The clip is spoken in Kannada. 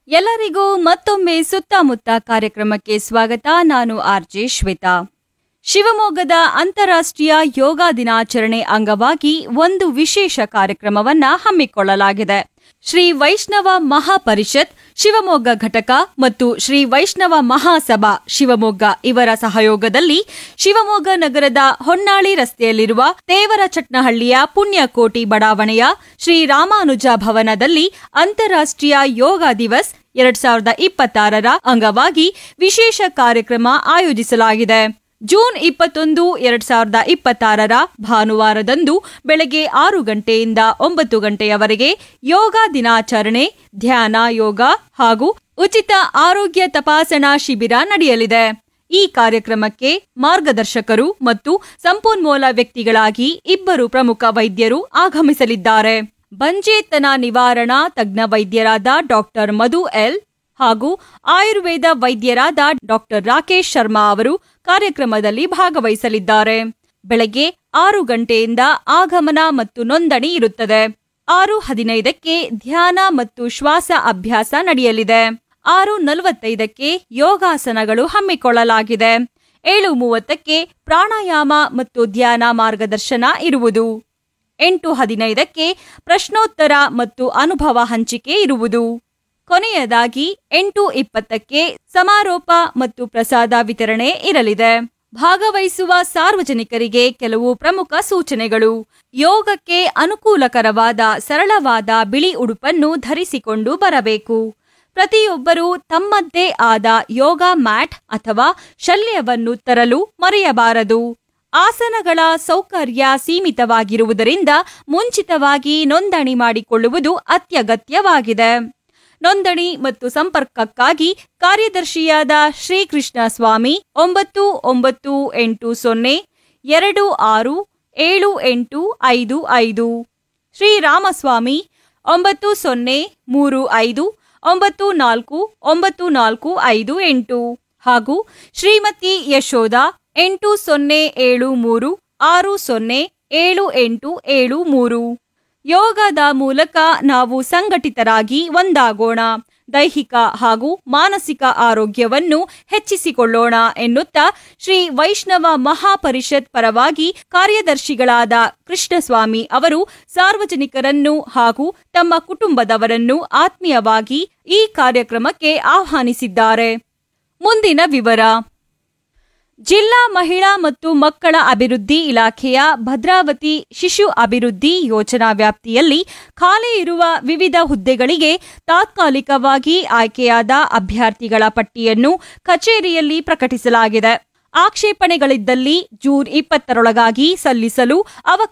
ಎಲ್ಲರಿಗೂ ಮತ್ತೊಮ್ಮೆ ಸುತ್ತಮುತ್ತ ಕಾರ್ಯಕ್ರಮಕ್ಕೆ ಸ್ವಾಗತ ನಾನು ಆರ್ಜೆ ಶ್ವೇತಾ ಶಿವಮೊಗ್ಗದ ಅಂತಾರಾಷ್ಟ್ರೀಯ ಯೋಗ ದಿನಾಚರಣೆ ಅಂಗವಾಗಿ ಒಂದು ವಿಶೇಷ ಕಾರ್ಯಕ್ರಮವನ್ನ ಹಮ್ಮಿಕೊಳ್ಳಲಾಗಿದೆ ಶ್ರೀ ವೈಷ್ಣವ ಮಹಾಪರಿಷತ್ ಶಿವಮೊಗ್ಗ ಘಟಕ ಮತ್ತು ಶ್ರೀ ವೈಷ್ಣವ ಮಹಾಸಭಾ ಶಿವಮೊಗ್ಗ ಇವರ ಸಹಯೋಗದಲ್ಲಿ ಶಿವಮೊಗ್ಗ ನಗರದ ಹೊನ್ನಾಳಿ ರಸ್ತೆಯಲ್ಲಿರುವ ತೇವರಚಟ್ನಹಳ್ಳಿಯ ಪುಣ್ಯಕೋಟಿ ಬಡಾವಣೆಯ ಶ್ರೀ ರಾಮಾನುಜ ಭವನದಲ್ಲಿ ಅಂತಾರಾಷ್ಟ್ರೀಯ ಯೋಗ ದಿವಸ್ ಎರಡ್ ಸಾವಿರದ ಇಪ್ಪತ್ತಾರರ ಅಂಗವಾಗಿ ವಿಶೇಷ ಕಾರ್ಯಕ್ರಮ ಆಯೋಜಿಸಲಾಗಿದೆ ಜೂನ್ ಇಪ್ಪತ್ತೊಂದು ಎರಡ್ ಸಾವಿರದ ಇಪ್ಪತ್ತಾರರ ಭಾನುವಾರದಂದು ಬೆಳಗ್ಗೆ ಆರು ಗಂಟೆಯಿಂದ ಒಂಬತ್ತು ಗಂಟೆಯವರೆಗೆ ಯೋಗ ದಿನಾಚರಣೆ ಧ್ಯಾನ ಯೋಗ ಹಾಗೂ ಉಚಿತ ಆರೋಗ್ಯ ತಪಾಸಣಾ ಶಿಬಿರ ನಡೆಯಲಿದೆ ಈ ಕಾರ್ಯಕ್ರಮಕ್ಕೆ ಮಾರ್ಗದರ್ಶಕರು ಮತ್ತು ಸಂಪನ್ಮೂಲ ವ್ಯಕ್ತಿಗಳಾಗಿ ಇಬ್ಬರು ಪ್ರಮುಖ ವೈದ್ಯರು ಆಗಮಿಸಲಿದ್ದಾರೆ ಬಂಜೇತನ ನಿವಾರಣಾ ತಜ್ಞ ವೈದ್ಯರಾದ ಡಾಕ್ಟರ್ ಮಧು ಎಲ್ ಹಾಗೂ ಆಯುರ್ವೇದ ವೈದ್ಯರಾದ ಡಾಕ್ಟರ್ ರಾಕೇಶ್ ಶರ್ಮಾ ಅವರು ಕಾರ್ಯಕ್ರಮದಲ್ಲಿ ಭಾಗವಹಿಸಲಿದ್ದಾರೆ ಬೆಳಗ್ಗೆ ಆರು ಗಂಟೆಯಿಂದ ಆಗಮನ ಮತ್ತು ನೋಂದಣಿ ಇರುತ್ತದೆ ಆರು ಹದಿನೈದಕ್ಕೆ ಧ್ಯಾನ ಮತ್ತು ಶ್ವಾಸ ಅಭ್ಯಾಸ ನಡೆಯಲಿದೆ ಆರು ನಲವತ್ತೈದಕ್ಕೆ ಯೋಗಾಸನಗಳು ಹಮ್ಮಿಕೊಳ್ಳಲಾಗಿದೆ ಏಳು ಮೂವತ್ತಕ್ಕೆ ಪ್ರಾಣಾಯಾಮ ಮತ್ತು ಧ್ಯಾನ ಮಾರ್ಗದರ್ಶನ ಇರುವುದು ಎಂಟು ಹದಿನೈದಕ್ಕೆ ಪ್ರಶ್ನೋತ್ತರ ಮತ್ತು ಅನುಭವ ಹಂಚಿಕೆ ಇರುವುದು ಕೊನೆಯದಾಗಿ ಎಂಟು ಇಪ್ಪತ್ತಕ್ಕೆ ಸಮಾರೋಪ ಮತ್ತು ಪ್ರಸಾದ ವಿತರಣೆ ಇರಲಿದೆ ಭಾಗವಹಿಸುವ ಸಾರ್ವಜನಿಕರಿಗೆ ಕೆಲವು ಪ್ರಮುಖ ಸೂಚನೆಗಳು ಯೋಗಕ್ಕೆ ಅನುಕೂಲಕರವಾದ ಸರಳವಾದ ಬಿಳಿ ಉಡುಪನ್ನು ಧರಿಸಿಕೊಂಡು ಬರಬೇಕು ಪ್ರತಿಯೊಬ್ಬರೂ ತಮ್ಮದ್ದೇ ಆದ ಯೋಗ ಮ್ಯಾಟ್ ಅಥವಾ ಶಲ್ಯವನ್ನು ತರಲು ಮರೆಯಬಾರದು ಆಸನಗಳ ಸೌಕರ್ಯ ಸೀಮಿತವಾಗಿರುವುದರಿಂದ ಮುಂಚಿತವಾಗಿ ನೋಂದಣಿ ಮಾಡಿಕೊಳ್ಳುವುದು ಅತ್ಯಗತ್ಯವಾಗಿದೆ ನೋಂದಣಿ ಮತ್ತು ಸಂಪರ್ಕಕ್ಕಾಗಿ ಕಾರ್ಯದರ್ಶಿಯಾದ ಶ್ರೀಕೃಷ್ಣ ಸ್ವಾಮಿ ಒಂಬತ್ತು ಒಂಬತ್ತು ಎಂಟು ಸೊನ್ನೆ ಎರಡು ಆರು ಏಳು ಎಂಟು ಐದು ಐದು ಶ್ರೀರಾಮಸ್ವಾಮಿ ಒಂಬತ್ತು ಸೊನ್ನೆ ಮೂರು ಐದು ಒಂಬತ್ತು ನಾಲ್ಕು ಒಂಬತ್ತು ನಾಲ್ಕು ಐದು ಎಂಟು ಹಾಗೂ ಶ್ರೀಮತಿ ಯಶೋಧ ಎಂಟು ಸೊನ್ನೆ ಏಳು ಮೂರು ಆರು ಸೊನ್ನೆ ಏಳು ಎಂಟು ಏಳು ಮೂರು ಯೋಗದ ಮೂಲಕ ನಾವು ಸಂಘಟಿತರಾಗಿ ಒಂದಾಗೋಣ ದೈಹಿಕ ಹಾಗೂ ಮಾನಸಿಕ ಆರೋಗ್ಯವನ್ನು ಹೆಚ್ಚಿಸಿಕೊಳ್ಳೋಣ ಎನ್ನುತ್ತಾ ಶ್ರೀ ವೈಷ್ಣವ ಮಹಾಪರಿಷತ್ ಪರವಾಗಿ ಕಾರ್ಯದರ್ಶಿಗಳಾದ ಕೃಷ್ಣಸ್ವಾಮಿ ಅವರು ಸಾರ್ವಜನಿಕರನ್ನು ಹಾಗೂ ತಮ್ಮ ಕುಟುಂಬದವರನ್ನು ಆತ್ಮೀಯವಾಗಿ ಈ ಕಾರ್ಯಕ್ರಮಕ್ಕೆ ಆಹ್ವಾನಿಸಿದ್ದಾರೆ ಮುಂದಿನ ವಿವರ ಜಿಲ್ಲಾ ಮಹಿಳಾ ಮತ್ತು ಮಕ್ಕಳ ಅಭಿವೃದ್ಧಿ ಇಲಾಖೆಯ ಭದ್ರಾವತಿ ಶಿಶು ಅಭಿವೃದ್ಧಿ ಯೋಜನಾ ವ್ಯಾಪ್ತಿಯಲ್ಲಿ ಖಾಲಿ ಇರುವ ವಿವಿಧ ಹುದ್ದೆಗಳಿಗೆ ತಾತ್ಕಾಲಿಕವಾಗಿ ಆಯ್ಕೆಯಾದ ಅಭ್ಯರ್ಥಿಗಳ ಪಟ್ಟಿಯನ್ನು ಕಚೇರಿಯಲ್ಲಿ ಪ್ರಕಟಿಸಲಾಗಿದೆ ಆಕ್ಷೇಪಣೆಗಳಿದ್ದಲ್ಲಿ ಜೂನ್ ಇಪ್ಪತ್ತರೊಳಗಾಗಿ ಸಲ್ಲಿಸಲು ಅವಕಾಶ